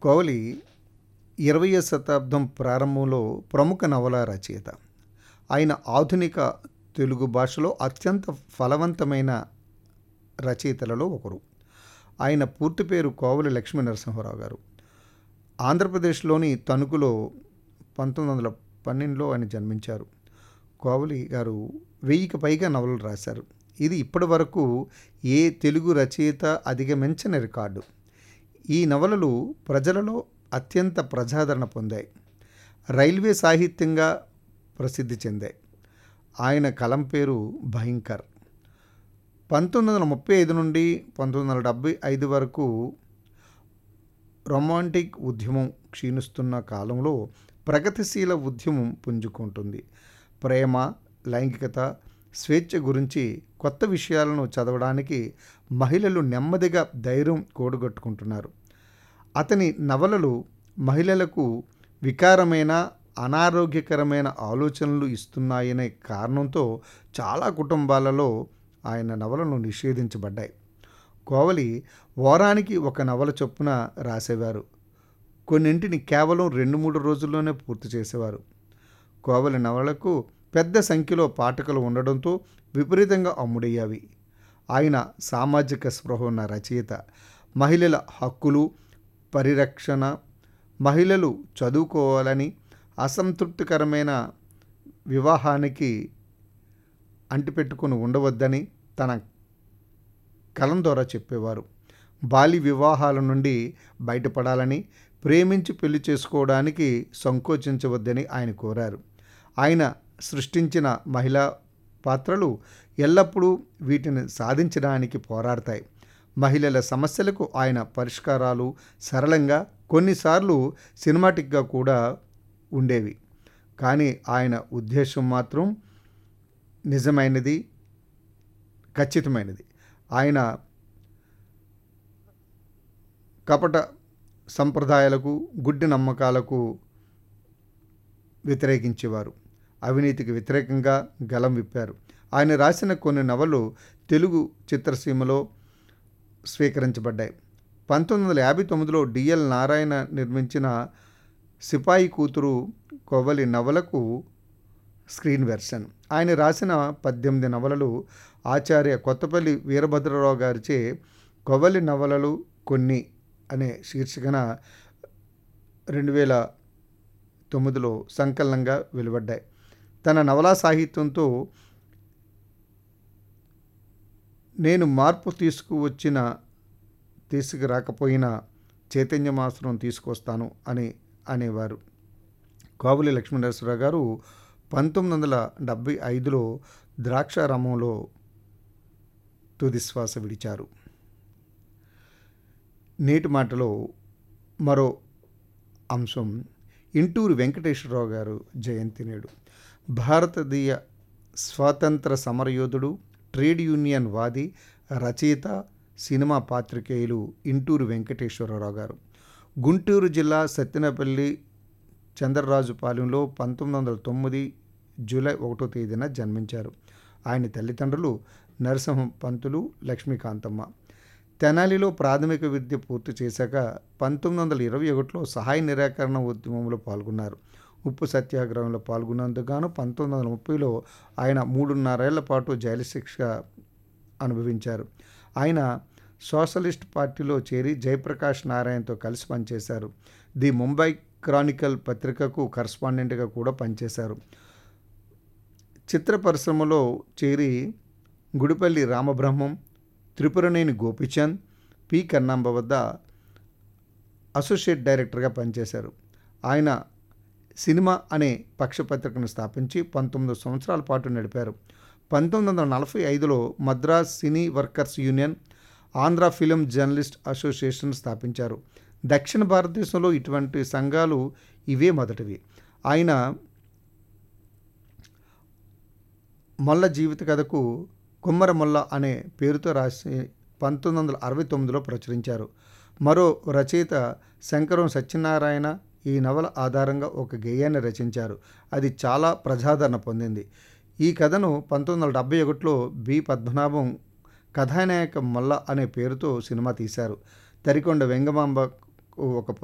కోహ్లీ ఇరవయో శతాబ్దం ప్రారంభంలో ప్రముఖ నవల రచయిత ఆయన ఆధునిక తెలుగు భాషలో అత్యంత ఫలవంతమైన రచయితలలో ఒకరు ఆయన పూర్తి పేరు కోవలి లక్ష్మీ నరసింహారావు గారు ఆంధ్రప్రదేశ్లోని తణుకులో పంతొమ్మిది వందల పన్నెండులో ఆయన జన్మించారు కోవలి గారు వెయ్యికి పైగా నవలలు రాశారు ఇది ఇప్పటి వరకు ఏ తెలుగు రచయిత అధిగమించని రికార్డు ఈ నవలలు ప్రజలలో అత్యంత ప్రజాదరణ పొందాయి రైల్వే సాహిత్యంగా ప్రసిద్ధి చెందాయి ఆయన కలం పేరు భయంకర్ పంతొమ్మిది వందల ముప్పై ఐదు నుండి పంతొమ్మిది వందల డెబ్భై ఐదు వరకు రొమాంటిక్ ఉద్యమం క్షీణిస్తున్న కాలంలో ప్రగతిశీల ఉద్యమం పుంజుకుంటుంది ప్రేమ లైంగికత స్వేచ్ఛ గురించి కొత్త విషయాలను చదవడానికి మహిళలు నెమ్మదిగా ధైర్యం కూడగట్టుకుంటున్నారు అతని నవలలు మహిళలకు వికారమైన అనారోగ్యకరమైన ఆలోచనలు ఇస్తున్నాయనే కారణంతో చాలా కుటుంబాలలో ఆయన నవలను నిషేధించబడ్డాయి కోవలి వారానికి ఒక నవల చొప్పున రాసేవారు కొన్నింటిని కేవలం రెండు మూడు రోజుల్లోనే పూర్తి చేసేవారు కోవలి నవలకు పెద్ద సంఖ్యలో పాఠకులు ఉండడంతో విపరీతంగా అమ్ముడయ్యావి ఆయన సామాజిక స్పృహ ఉన్న రచయిత మహిళల హక్కులు పరిరక్షణ మహిళలు చదువుకోవాలని అసంతృప్తికరమైన వివాహానికి అంటిపెట్టుకుని ఉండవద్దని తన కలం ద్వారా చెప్పేవారు బాలి వివాహాల నుండి బయటపడాలని ప్రేమించి పెళ్లి చేసుకోవడానికి సంకోచించవద్దని ఆయన కోరారు ఆయన సృష్టించిన మహిళా పాత్రలు ఎల్లప్పుడూ వీటిని సాధించడానికి పోరాడతాయి మహిళల సమస్యలకు ఆయన పరిష్కారాలు సరళంగా కొన్నిసార్లు సినిమాటిక్గా కూడా ఉండేవి కానీ ఆయన ఉద్దేశం మాత్రం నిజమైనది ఖచ్చితమైనది ఆయన కపట సంప్రదాయాలకు గుడ్డి నమ్మకాలకు వ్యతిరేకించేవారు అవినీతికి వ్యతిరేకంగా గలం విప్పారు ఆయన రాసిన కొన్ని నవలు తెలుగు చిత్రసీమలో స్వీకరించబడ్డాయి పంతొమ్మిది వందల యాభై తొమ్మిదిలో డిఎల్ నారాయణ నిర్మించిన సిపాయి కూతురు కొవ్వలి నవలకు స్క్రీన్ వెర్షన్ ఆయన రాసిన పద్దెనిమిది నవలలు ఆచార్య కొత్తపల్లి వీరభద్రరావు గారిచే కొవ్వలి నవలలు కొన్ని అనే శీర్షికన రెండు వేల తొమ్మిదిలో సంకలనంగా వెలువడ్డాయి తన నవలా సాహిత్యంతో నేను మార్పు తీసుకువచ్చిన తీసుకురాకపోయినా చైతన్యమాసనం తీసుకొస్తాను అని అనేవారు కావులి లక్ష్మీనరసరావు గారు పంతొమ్మిది వందల డెబ్భై ఐదులో ద్రాక్షారామంలో తుదిశ్వాస విడిచారు నేటి మాటలో మరో అంశం ఇంటూరు వెంకటేశ్వరరావు గారు జయంతి నేడు భారతీయ స్వాతంత్ర సమరయోధుడు ట్రేడ్ యూనియన్ వాది రచయిత సినిమా పాత్రికేయులు ఇంటూరు వెంకటేశ్వరరావు గారు గుంటూరు జిల్లా సత్తెనపల్లి చంద్రరాజుపాలెంలో పంతొమ్మిది వందల తొమ్మిది జూలై ఒకటో తేదీన జన్మించారు ఆయన తల్లిదండ్రులు నరసింహ పంతులు లక్ష్మీకాంతమ్మ తెనాలిలో ప్రాథమిక విద్య పూర్తి చేశాక పంతొమ్మిది వందల ఇరవై ఒకటిలో సహాయ నిరాకరణ ఉద్యమంలో పాల్గొన్నారు ఉప్పు సత్యాగ్రహంలో పాల్గొన్నందుకు గాను పంతొమ్మిది వందల ముప్పైలో ఆయన మూడున్నరేళ్ల పాటు జైలు శిక్ష అనుభవించారు ఆయన సోషలిస్ట్ పార్టీలో చేరి జయప్రకాష్ నారాయణతో కలిసి పనిచేశారు ది ముంబై క్రానికల్ పత్రికకు కరస్పాండెంట్గా కూడా పనిచేశారు చిత్ర పరిశ్రమలో చేరి గుడిపల్లి రామబ్రహ్మం త్రిపురనేని గోపిచంద్ పి కన్నాంబ వద్ద అసోసియేట్ డైరెక్టర్గా పనిచేశారు ఆయన సినిమా అనే పక్షపత్రికను స్థాపించి పంతొమ్మిది సంవత్సరాల పాటు నడిపారు పంతొమ్మిది వందల నలభై ఐదులో Madras cine workers union Andhra film journalist association స్థాపించారు దక్షిణ భారతదేశంలో ఇటువంటి సంఘాలు ఇవే మొదటివి ఆయన మొల్ల జీవిత కథకు కుమ్మర మొల్ల అనే పేరుతో రాసి పంతొమ్మిది వందల అరవై తొమ్మిదిలో ప్రచురించారు మరో రచయిత శంకరం సత్యనారాయణ ఈ నవల ఆధారంగా ఒక గేయాన్ని రచించారు అది చాలా ప్రజాదరణ పొందింది ఈ కథను పంతొమ్మిది వందల డెబ్బై ఒకటిలో బి పద్మనాభం కథానాయక మొల్ల అనే పేరుతో సినిమా తీశారు తరికొండ వెంగమాంబ ఒక